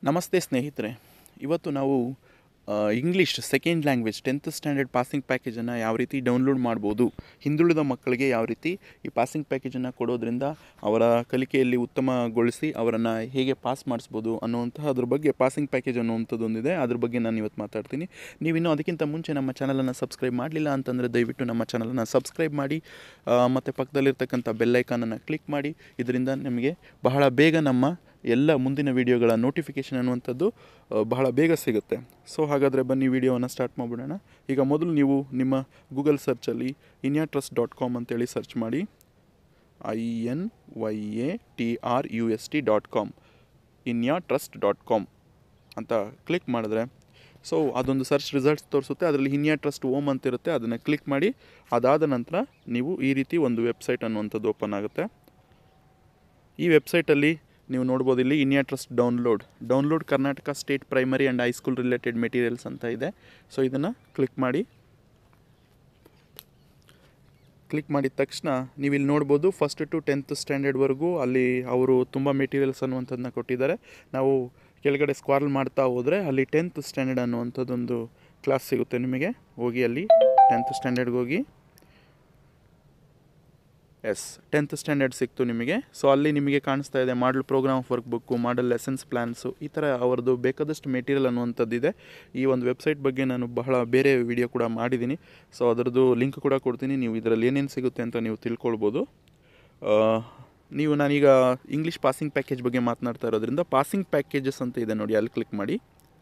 ನಮಸ್ತೆ ಸ್ನೇಹಿತರೆ ಇವತ್ತು ನಾವು ಆ, English second language tenth standard passing ಪ್ಯಾಕೇಜನ್ನು ಯಾವ ರೀತಿ ಡೌನ್ಲೋಡ್ ಮಾಡ್ಬೋದು ಹಿಂದುಳಿದ ಮಕ್ಕಳಿಗೆ ಯಾವ ರೀತಿ ಈ ಪಾಸಿಂಗ್ ಪ್ಯಾಕೇಜನ್ನು ಕೊಡೋದ್ರಿಂದ ಅವರ ಕಲಿಕೆಯಲ್ಲಿ ಉತ್ತಮಗೊಳಿಸಿ ಅವರನ್ನು ಹೇಗೆ ಪಾಸ್ ಮಾಡಿಸ್ಬೋದು ಅನ್ನುವಂತಹ ಅದ್ರ ಬಗ್ಗೆ ಪಾಸಿಂಗ್ ಪ್ಯಾಕೇಜ್ ಅನ್ನುವಂಥದ್ದು ಒಂದಿದೆ ಅದ್ರ ಬಗ್ಗೆ ನಾನು ಇವತ್ತು ಮಾತಾಡ್ತೀನಿ ನೀವಿನ್ನೂ ಅದಕ್ಕಿಂತ ಮುಂಚೆ ನಮ್ಮ ಚಾನಲನ್ನು ಸಬ್ಸ್ಕ್ರೈಬ್ ಮಾಡಲಿಲ್ಲ ಅಂತಂದರೆ ದಯವಿಟ್ಟು ನಮ್ಮ ಚಾನಲನ್ನು ಸಬ್ಸ್ಕ್ರೈಬ್ ಮಾಡಿ ಆ, ಮತ್ತು ಪಕ್ಕದಲ್ಲಿರ್ತಕ್ಕಂಥ ಬೆಲ್ಲೈಕಾನನ್ನು ಕ್ಲಿಕ್ ಮಾಡಿ ಇದರಿಂದ ನಿಮಗೆ ಬಹಳ ಬೇಗ ನಮ್ಮ ಎಲ್ಲ ಮುಂದಿನ ವಿಡಿಯೋಗಳ ನೋಟಿಫಿಕೇಷನ್ ಅನ್ನುವಂಥದ್ದು ಆ, ಬಹಳ ಬೇಗ ಸಿಗುತ್ತೆ ಸೊ ಹಾಗಾದರೆ ಬನ್ನಿ ವಿಡಿಯೋವನ್ನು ಸ್ಟಾರ್ಟ್ ಮಾಡಿಬಿಡೋಣ ಈಗ ಮೊದಲು ನೀವು ನಿಮ್ಮ ಗೂಗಲ್ ಸರ್ಚಲ್ಲಿ ಇನ್ಯಾ ಟ್ರಸ್ಟ್ ಡಾಟ್ ಕಾಮ್ ಅಂತೇಳಿ ಸರ್ಚ್ ಮಾಡಿ I N Y A T R U S T dot com Inyatrust dot com ಅಂತ ಕ್ಲಿಕ್ ಮಾಡಿದ್ರೆ ಸೊ ಅದೊಂದು ಸರ್ಚ್ ರಿಸಲ್ಟ್ಸ್ ತೋರಿಸುತ್ತೆ ಅದರಲ್ಲಿ ಇನ್ಯಾ ಟ್ರಸ್ಟ್ ಓಮ್ ಅಂತ ಇರುತ್ತೆ ಅದನ್ನು ಕ್ಲಿಕ್ ಮಾಡಿ ಅದಾದ ನಂತರ ನೀವು ಈ ರೀತಿ ಒಂದು ವೆಬ್ಸೈಟ್ ಅನ್ನುವಂಥದ್ದು ಓಪನ್ ಆಗುತ್ತೆ ಈ ವೆಬ್ಸೈಟಲ್ಲಿ ನೀವು ನೋಡ್ಬೋದು ಇಲ್ಲಿ Inyatrust download download Karnataka state primary and high school related materials ಅಂತ ಇದೆ ಸೊ ಇದನ್ನು ಕ್ಲಿಕ್ ಮಾಡಿ ಕ್ಲಿಕ್ ಮಾಡಿದ ತಕ್ಷಣ ನೀವು ಇಲ್ಲಿ ನೋಡ್ಬೋದು ಫಸ್ಟ್ ಟು ಟೆಂತ್ ಸ್ಟ್ಯಾಂಡರ್ಡ್ವರೆಗೂ ಅಲ್ಲಿ ಅವರು ತುಂಬ ಮೆಟೀರಿಯಲ್ಸ್ ಅನ್ನುವಂಥದ್ದನ್ನ ಕೊಟ್ಟಿದ್ದಾರೆ ನಾವು ಕೆಳಗಡೆ ಸ್ಕ್ವಾರ್ಲ್ ಮಾಡ್ತಾ ಹೋದರೆ ಅಲ್ಲಿ ಟೆಂತ್ ಸ್ಟ್ಯಾಂಡರ್ಡ್ ಅನ್ನುವಂಥದ್ದೊಂದು ಕ್ಲಾಸ್ ಸಿಗುತ್ತೆ ನಿಮಗೆ ಹೋಗಿ ಅಲ್ಲಿ ಟೆಂತ್ ಸ್ಟ್ಯಾಂಡರ್ಡ್ಗೆ ಹೋಗಿ ಎಸ್ ಟೆಂತ್ ಸ್ಟ್ಯಾಂಡರ್ಡ್ ಸಿಕ್ತು ನಿಮಗೆ ಸೊ ಅಲ್ಲಿ ನಿಮಗೆ ಕಾಣಿಸ್ತಾ ಇದೆ model programme of work book model lessons plans ಈ ಥರ ಅವರದ್ದು ಬೇಕಾದಷ್ಟು ಮೆಟೀರಿಯಲ್ ಅನ್ನುವಂಥದ್ದಿದೆ ಈ ಒಂದು ವೆಬ್ಸೈಟ್ ಬಗ್ಗೆ ನಾನು ಬಹಳ ಬೇರೆ ವಿಡಿಯೋ ಕೂಡ ಮಾಡಿದ್ದೀನಿ ಸೊ ಅದರದ್ದು ಲಿಂಕ್ ಕೂಡ ಕೊಡ್ತೀನಿ ನೀವು ಇದರಲ್ಲಿ ಏನೇನು ಸಿಗುತ್ತೆ ಅಂತ ನೀವು ತಿಳ್ಕೊಳ್ಬೋದು ಆ, ನೀವು ನಾನೀಗ ಇಂಗ್ಲೀಷ್ ಪಾಸಿಂಗ್ ಪ್ಯಾಕೇಜ್ ಬಗ್ಗೆ ಮಾತನಾಡ್ತಾ ಇರೋದ್ರಿಂದ ಪಾಸಿಂಗ್ ಪ್ಯಾಕೇಜಸ್ ಅಂತ ಇದೆ ನೋಡಿ ಅಲ್ಲಿ ಕ್ಲಿಕ್ ಮಾಡಿ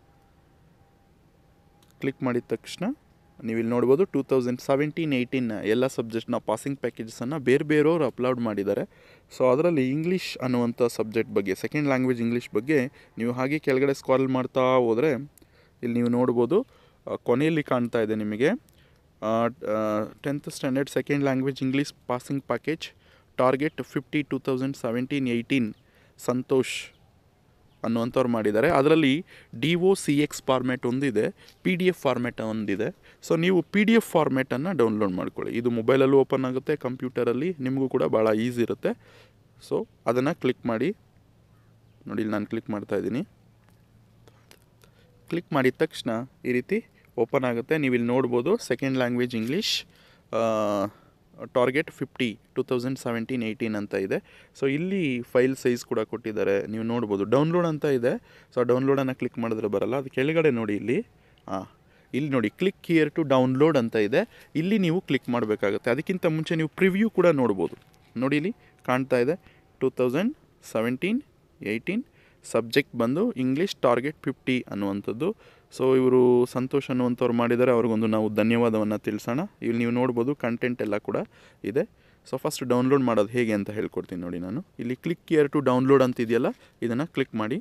ಕ್ಲಿಕ್ ಮಾಡಿದ ತಕ್ಷಣ ನೀವು ಇಲ್ಲಿ ನೋಡ್ಬೋದು ಟೂ ತೌಸಂಡ್ ಸೆವೆಂಟೀನ್ ಏಯ್ಟೀನ್ ಎಲ್ಲ ಸಬ್ಜೆಕ್ಟ್ನ ಪಾಸಿಂಗ್ ಪ್ಯಾಕೇಜಸನ್ನು ಬೇರೆ ಬೇರೆಯವರು ಅಪ್ಲೋಡ್ ಮಾಡಿದ್ದಾರೆ ಸೊ ಅದರಲ್ಲಿ ಇಂಗ್ಲೀಷ್ ಅನ್ನುವಂಥ ಸಬ್ಜೆಕ್ಟ್ ಬಗ್ಗೆ ಸೆಕೆಂಡ್ ಲ್ಯಾಂಗ್ವೇಜ್ ಇಂಗ್ಲೀಷ್ ಬಗ್ಗೆ ನೀವು ಹಾಗೆ ಕೆಳಗಡೆ ಸ್ಕಾಲ್ ಮಾಡ್ತಾ ಹೋದರೆ ಇಲ್ಲಿ ನೀವು ನೋಡ್ಬೋದು ಆ, ಕೊನೆಯಲ್ಲಿ ಕಾಣ್ತಾ ಇದೆ ನಿಮಗೆ tenth standard second language English passing package target fifty two thousand seventeen eighteen Santosh ಅನ್ನುವಂಥವ್ರು ಮಾಡಿದ್ದಾರೆ ಅದರಲ್ಲಿ D O C X format ಒಂದಿದೆ ಪಿ ಡಿ ಎಫ್ ಫಾರ್ಮ್ಯಾಟ್ ಒಂದಿದೆ ಸೊ ನೀವು ಪಿ ಡಿ ಎಫ್ ಫಾರ್ಮ್ಯಾಟನ್ನು ಡೌನ್ಲೋಡ್ ಮಾಡ್ಕೊಳ್ಳಿ ಇದು ಮೊಬೈಲಲ್ಲೂ ಓಪನ್ ಆಗುತ್ತೆ ಕಂಪ್ಯೂಟರಲ್ಲಿ ನಿಮಗೂ ಕೂಡ ಭಾಳ ಈಸಿ ಇರುತ್ತೆ ಸೊ ಅದನ್ನು ಕ್ಲಿಕ್ ಮಾಡಿ ನೋಡಿ ಇಲ್ಲಿ ನಾನು ಕ್ಲಿಕ್ ಮಾಡ್ತಾ ಇದ್ದೀನಿ ಕ್ಲಿಕ್ ಮಾಡಿದ ತಕ್ಷಣ ಈ ರೀತಿ ಓಪನ್ ಆಗುತ್ತೆ ನೀವು ಇಲ್ಲಿ ನೋಡ್ಬೋದು second language English target fifty two thousand seventeen eighteen ಅಂತ ಇದೆ ಸೊ ಇಲ್ಲಿ ಫೈಲ್ ಸೈಜ್ ಕೂಡ ಕೊಟ್ಟಿದ್ದಾರೆ ನೀವು ನೋಡ್ಬೋದು ಡೌನ್ಲೋಡ್ ಅಂತ ಇದೆ ಸೊ ಡೌನ್ಲೋಡನ್ನು ಕ್ಲಿಕ್ ಮಾಡಿದ್ರೆ ಬರಲ್ಲ ಅದು ಕೆಳಗಡೆ ನೋಡಿ ಇಲ್ಲಿ ಹಾಂ ಇಲ್ಲಿ ನೋಡಿ ಕ್ಲಿಕ್ ಹಿಯರ್ ಟು ಡೌನ್ಲೋಡ್ ಅಂತ ಇದೆ ಇಲ್ಲಿ ನೀವು ಕ್ಲಿಕ್ ಮಾಡಬೇಕಾಗುತ್ತೆ ಅದಕ್ಕಿಂತ ಮುಂಚೆ ನೀವು ಪ್ರಿವ್ಯೂ ಕೂಡ ನೋಡ್ಬೋದು ನೋಡಿ ಇಲ್ಲಿ ಕಾಣ್ತಾ ಇದೆ two thousand seventeen eighteen subject ಬಂದು ಇಂಗ್ಲೀಷ್ ಟಾರ್ಗೆಟ್ ಫಿಫ್ಟಿ ಅನ್ನುವಂಥದ್ದು ಸೊ ಇವರು ಸಂತೋಷ್ ಅನ್ನುವಂಥವ್ರು ಮಾಡಿದ್ದಾರೆ ಅವ್ರಿಗೊಂದು ನಾವು ಧನ್ಯವಾದವನ್ನು ತಿಳಿಸೋಣ ಇಲ್ಲಿ ನೀವು ನೋಡ್ಬೋದು ಕಂಟೆಂಟ್ ಎಲ್ಲ ಕೂಡ ಇದೆ ಸೊ ಫಸ್ಟ್ ಡೌನ್ಲೋಡ್ ಮಾಡೋದು ಹೇಗೆ ಅಂತ ಹೇಳ್ಕೊಡ್ತೀನಿ ನೋಡಿ ನಾನು ಇಲ್ಲಿ ಕ್ಲಿಕ್ ಕೇರ್ ಟು ಡೌನ್ಲೋಡ್ ಅಂತ ಇದೆಯಲ್ಲ ಇದನ್ನು ಕ್ಲಿಕ್ ಮಾಡಿ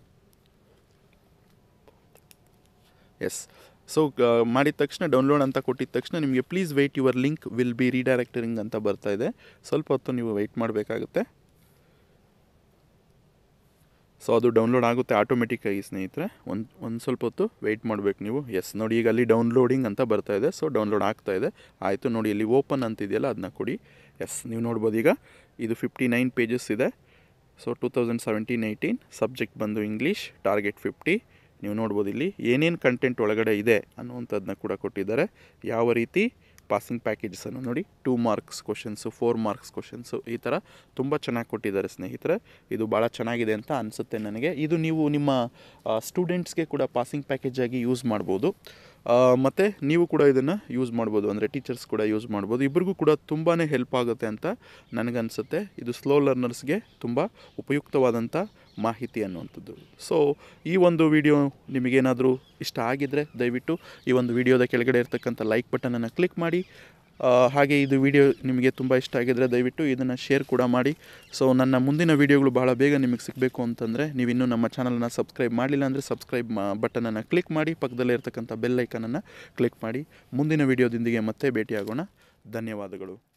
ಎಸ್ ಸೊ ಮಾಡಿದ ತಕ್ಷಣ ಡೌನ್ಲೋಡ್ ಅಂತ ಕೊಟ್ಟಿದ ತಕ್ಷಣ ನಿಮಗೆ please wait your link will be redirecting ಅಂತ ಬರ್ತಾ ಇದೆ ಸ್ವಲ್ಪ ಹೊತ್ತು ನೀವು ವೆಯ್ಟ್ ಮಾಡಬೇಕಾಗುತ್ತೆ ಸೊ ಅದು ಡೌನ್ಲೋಡ್ ಆಗುತ್ತೆ ಆಟೋಮೆಟಿಕ್ಕಾಗಿ ಸ್ನೇಹಿತರೆ ಒಂದು ಒಂದು ಸ್ವಲ್ಪ ಹೊತ್ತು ವೆಯ್ಟ್ ಮಾಡಬೇಕು ನೀವು ಎಸ್ ನೋಡಿ ಈಗ ಅಲ್ಲಿ ಡೌನ್ಲೋಡಿಂಗ್ ಅಂತ ಬರ್ತಾ ಇದೆ ಸೊ ಡೌನ್ಲೋಡ್ ಆಗ್ತಾ ಇದೆ ಆಯಿತು ನೋಡಿ ಇಲ್ಲಿ ಓಪನ್ ಅಂತ ಇದೆಯಲ್ಲ ಅದನ್ನ ಕೊಡಿ ಎಸ್ ನೀವು ನೋಡ್ಬೋದು ಈಗ ಇದು ಫಿಫ್ಟಿ ನೈನ್ ಪೇಜಸ್ ಇದೆ so two thousand seventeen eighteen subject ಬಂದು ಇಂಗ್ಲೀಷ್ ಟಾರ್ಗೆಟ್ ಫಿಫ್ಟಿ ನೀವು ನೋಡ್ಬೋದು ಇಲ್ಲಿ ಏನೇನು ಕಂಟೆಂಟ್ ಒಳಗಡೆ ಇದೆ ಅನ್ನುವಂಥದ್ದನ್ನ ಕೂಡ ಕೊಟ್ಟಿದ್ದಾರೆ ಯಾವ ರೀತಿ ಪಾಸಿಂಗ್ ಪ್ಯಾಕೇಜಸನ್ನು ನೋಡಿ two marks questions four marks questions ಈ ಥರ ತುಂಬ ಚೆನ್ನಾಗಿ ಕೊಟ್ಟಿದ್ದಾರೆ ಸ್ನೇಹಿತರೆ ಇದು ಭಾಳ ಚೆನ್ನಾಗಿದೆ ಅಂತ ಅನಿಸುತ್ತೆ ನನಗೆ ಇದು ನೀವು ನಿಮ್ಮ ಸ್ಟೂಡೆಂಟ್ಸ್ಗೆ ಕೂಡ ಪಾಸಿಂಗ್ ಪ್ಯಾಕೇಜ್ ಆಗಿ ಯೂಸ್ ಮಾಡ್ಬೋದು ಮತ್ತು ನೀವು ಕೂಡ ಇದನ್ನು ಯೂಸ್ ಮಾಡ್ಬೋದು ಅಂದರೆ ಟೀಚರ್ಸ್ ಕೂಡ ಯೂಸ್ ಮಾಡ್ಬೋದು ಇಬ್ಬರಿಗೂ ಕೂಡ ತುಂಬಾ ಹೆಲ್ಪ್ ಆಗುತ್ತೆ ಅಂತ ನನಗನ್ಸುತ್ತೆ ಇದು ಸ್ಲೋ ಲರ್ನರ್ಸ್ಗೆ ತುಂಬ ಉಪಯುಕ್ತವಾದಂಥ ಮಾಹಿತಿ ಅನ್ನುವಂಥದ್ದು ಸೊ ಈ ಒಂದು ವಿಡಿಯೋ ನಿಮಗೇನಾದರೂ ಇಷ್ಟ ಆಗಿದ್ದರೆ ದಯವಿಟ್ಟು ಈ ಒಂದು ವಿಡಿಯೋದ ಕೆಳಗಡೆ ಇರ್ತಕ್ಕಂಥ ಲೈಕ್ ಬಟನನ್ನು ಕ್ಲಿಕ್ ಮಾಡಿ ಆ, ಹಾಗೆ ಇದು ವಿಡಿಯೋ ನಿಮಗೆ ತುಂಬ ಇಷ್ಟ ಆಗಿದ್ದರೆ ದಯವಿಟ್ಟು ಇದನ್ನು ಶೇರ್ ಕೂಡ ಮಾಡಿ ಸೊ ನನ್ನ ಮುಂದಿನ ವಿಡಿಯೋಗಳು ಬಹಳ ಬೇಗ ನಿಮಗೆ ಸಿಗಬೇಕು ಅಂತಂದರೆ ನೀವಿನ್ನೂ ನಮ್ಮ ಚಾನಲನ್ನು ಸಬ್ಸ್ಕ್ರೈಬ್ ಮಾಡಲಿಲ್ಲ ಅಂದರೆ ಸಬ್ಸ್ಕ್ರೈಬ್ ಮಾ ಬಟನನ್ನು ಕ್ಲಿಕ್ ಮಾಡಿ ಪಕ್ಕದಲ್ಲೇ ಇರ್ತಕ್ಕಂಥ ಬೆಲ್ ಐಕನನ್ನು ಕ್ಲಿಕ್ ಮಾಡಿ ಮುಂದಿನ ವಿಡಿಯೋದೊಂದಿಗೆ ಮತ್ತೆ ಭೇಟಿಯಾಗೋಣ ಧನ್ಯವಾದಗಳು